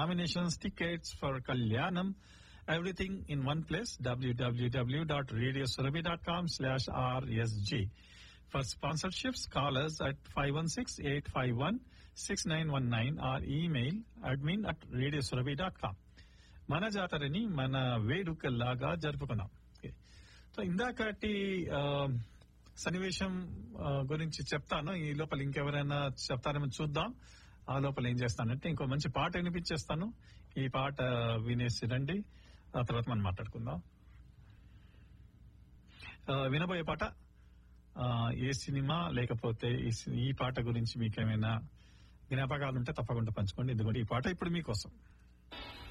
Nominations tickets for Kalyanam everything in one place W W W dot radio Surabhi dot com slash R S G for sponsorships callers at five one six eight five one six nine one nine or email admin at radio Surabhi dot com మన జాతరని మన వేడుకల్లాగా జరుపుకుందాం Okay. So ఇందాకటి ఆ, సన్నివేశం ఆ, గురించి చెప్తాను ఈ లోపల ఇంకెవరైనా చెప్తారేమో చూద్దాం ఆ లోపల ఏం చేస్తానంటే ఇంకో మంచి పాట వినిపించేస్తాను ఈ పాట వినేసి రండి ఆ తర్వాత మనం మాట్లాడుకుందాం ఆ, వినబోయే పాట ఆ, ఏ సినిమా లేకపోతే ఈ సి- ఈ పాట గురించి మీకేమైనా జ్ఞాపకాలు ఉంటే తప్పకుండా పంచుకోండి ఎందుకంటే ఈ పాట ఇప్పుడు మీకోసం